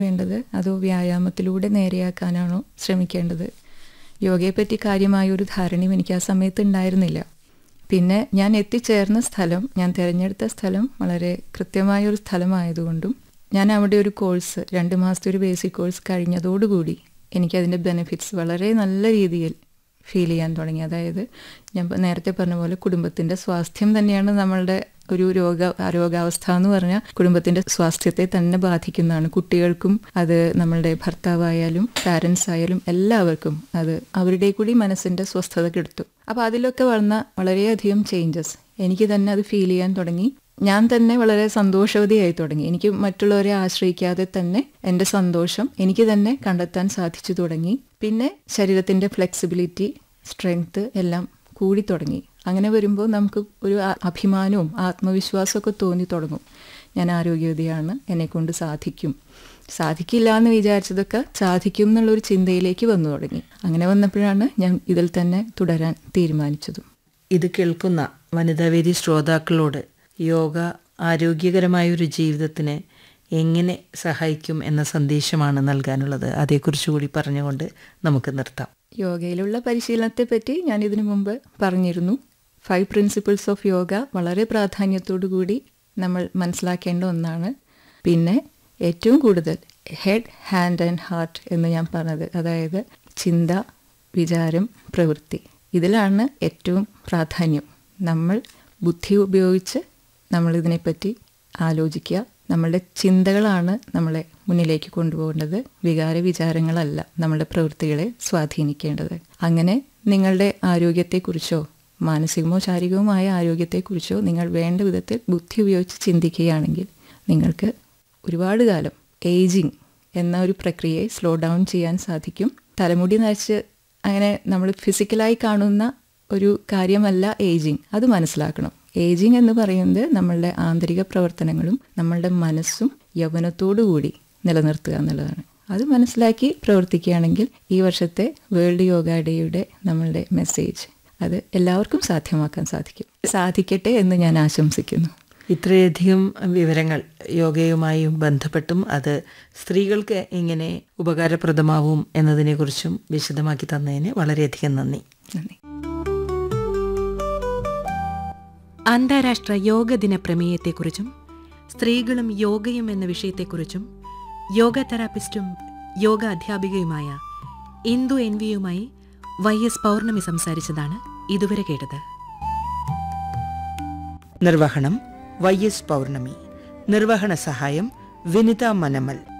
വേണ്ടത് അതോ വ്യായാമത്തിലൂടെ നേരെയാക്കാനാണോ ശ്രമിക്കേണ്ടത് യോഗയെപ്പറ്റി കാര്യമായ ഒരു ധാരണയും എനിക്ക് ആ സമയത്ത് ഉണ്ടായിരുന്നില്ല പിന്നെ ഞാൻ എത്തിച്ചേർന്ന സ്ഥലം ഞാൻ തിരഞ്ഞെടുത്ത സ്ഥലം വളരെ കൃത്യമായ ഒരു സ്ഥലമായതുകൊണ്ടും ഞാൻ അവിടെ ഒരു കോഴ്സ് രണ്ട് മാസത്തെ ഒരു ബേസിക് കോഴ്സ് കഴിഞ്ഞതോടുകൂടി എനിക്കതിൻ്റെ ബെനിഫിറ്റ്സ് വളരെ നല്ല രീതിയിൽ ഫീൽ ചെയ്യാൻ തുടങ്ങി അതായത് ഞാൻ പ- നേരത്തെ പറഞ്ഞ പോലെ കുടുംബത്തിൻ്റെ സ്വാസ്ഥ്യം തന്നെയാണ് നമ്മളുടെ ഒരു രോഗ രോഗാവസ്ഥ എന്ന് പറഞ്ഞാൽ കുടുംബത്തിൻ്റെ സ്വാസ്ഥ്യത്തെ തന്നെ ബാധിക്കുന്നതാണ് കുട്ടികൾക്കും അത് നമ്മളുടെ ഭർത്താവായാലും പാരൻസ് ആയാലും എല്ലാവർക്കും അത് അവരുടെ കൂടി മനസ്സിൻ്റെ സ്വസ്ഥത കെടുത്തു അപ്പോൾ അതിലൊക്കെ വന്ന വളരെയധികം ചേഞ്ചസ് എനിക്ക് തന്നെ അത് ഫീൽ ചെയ്യാൻ തുടങ്ങി ഞാൻ തന്നെ വളരെ സന്തോഷവതിയായി തുടങ്ങി എനിക്ക് മറ്റുള്ളവരെ ആശ്രയിക്കാതെ തന്നെ എൻ്റെ സന്തോഷം എനിക്ക് തന്നെ കണ്ടെത്താൻ സാധിച്ചു തുടങ്ങി പിന്നെ ശരീരത്തിൻ്റെ ഫ്ലെക്സിബിലിറ്റി സ്ട്രെങ്ത് എല്ലാം കൂടി തുടങ്ങി അങ്ങനെ വരുമ്പോൾ നമുക്ക് ഒരു ആ- അഭിമാനവും ആത്മവിശ്വാസമൊക്കെ തോന്നി തുടങ്ങും ഞാൻ ആരോഗ്യവതിയാണ് എന്നെക്കൊണ്ട് സാധിക്കും സാധിക്കില്ല എന്ന് വിചാരിച്ചതൊക്കെ സാധിക്കും എന്നുള്ളൊരു ചിന്തയിലേക്ക് വന്നു തുടങ്ങി അങ്ങനെ വന്നപ്പോഴാണ് ഞാൻ ഇതിൽ തന്നെ തുടരാൻ തീരുമാനിച്ചതും ഇത് കേൾക്കുന്ന വനിതാവേദി ശ്രോതാക്കളോട് യോഗ ആരോഗ്യകരമായ ഒരു ജീവിതത്തിന് എങ്ങനെ സഹായിക്കും എന്ന സന്ദേശമാണ് നൽകാനുള്ളത് അതേക്കുറിച്ച് കൂടി പറഞ്ഞുകൊണ്ട് നമുക്ക് നിർത്താം യോഗയിലുള്ള പരിശീലനത്തെ പറ്റി ഞാൻ ഇതിനു മുമ്പ് പറഞ്ഞിരുന്നു ഫൈവ് പ്രിൻസിപ്പിൾസ് ഓഫ് യോഗ വളരെ പ്രാധാന്യത്തോടു കൂടി നമ്മൾ മനസ്സിലാക്കേണ്ട ഒന്നാണ് പിന്നെ ഏറ്റവും കൂടുതൽ ഹെഡ് ഹാൻഡ് ആൻഡ് ഹാർട്ട് എന്ന് ഞാൻ പറഞ്ഞത് അതായത് ചിന്ത വിചാരം പ്രവൃത്തി ഇതിലാണ് ഏറ്റവും പ്രാധാന്യം നമ്മൾ ബുദ്ധി ഉപയോഗിച്ച് നമ്മൾ ഇതിനെപ്പറ്റി ആലോചിക്കുക നമ്മളുടെ ചിന്തകളാണ് നമ്മളെ മുന്നിലേക്ക് കൊണ്ടുപോകേണ്ടത് വികാര വിചാരങ്ങളല്ല നമ്മളുടെ പ്രവൃത്തികളെ സ്വാധീനിക്കേണ്ടത് അങ്ങനെ നിങ്ങളുടെ ആരോഗ്യത്തെക്കുറിച്ചോ മാനസികമോ ശാരീരികവുമായ ആരോഗ്യത്തെക്കുറിച്ചോ നിങ്ങൾ വേണ്ട വിധത്തിൽ ബുദ്ധി ഉപയോഗിച്ച് ചിന്തിക്കുകയാണെങ്കിൽ നിങ്ങൾക്ക് ഒരുപാട് കാലം ഏജിങ് എന്ന ഒരു പ്രക്രിയയെ സ്ലോ ഡൗൺ ചെയ്യാൻ സാധിക്കും തലമുടി നരച്ച് അങ്ങനെ നമ്മൾ ഫിസിക്കലായി കാണുന്ന ഒരു കാര്യമല്ല ഏജിങ് അത് മനസ്സിലാക്കണം ഏജിങ് എന്ന് പറയുന്നത് നമ്മളുടെ ആന്തരിക പ്രവർത്തനങ്ങളും നമ്മളുടെ മനസ്സും യൗവനത്തോടു കൂടി നിലനിർത്തുക എന്നുള്ളതാണ് അത് മനസ്സിലാക്കി പ്രവർത്തിക്കുകയാണെങ്കിൽ ഈ വർഷത്തെ വേൾഡ് യോഗ ഡേയുടെ നമ്മളുടെ മെസ്സേജ് അത് എല്ലാവർക്കും സാധ്യമാക്കാൻ സാധിക്കും സാധിക്കട്ടെ എന്ന് ഞാൻ ആശംസിക്കുന്നു ഇത്രയധികം വിവരങ്ങൾ യോഗയുമായി ബന്ധപ്പെട്ടും അത് സ്ത്രീകൾക്ക് എങ്ങനെ ഉപകാരപ്രദമാവും എന്നതിനെക്കുറിച്ചും വിശദമാക്കി തന്നതിന് വളരെയധികം നന്ദി നന്ദി അന്താരാഷ്ട്ര യോഗ ദിന പ്രമേയത്തെക്കുറിച്ചും സ്ത്രീകളും യോഗയും എന്ന വിഷയത്തെക്കുറിച്ചും യോഗ തെറാപ്പിസ്റ്റും യോഗ അധ്യാപികയുമായ ഇന്ദു എൻ വിയുമായി വൈ എസ് പൗർണമി സംസാരിച്ചതാണ് ഇതുവരെ കേട്ടത് നിർവഹണം വൈ എസ് പൗർണമി നിർവഹണ സഹായം വിനിത മനമൽ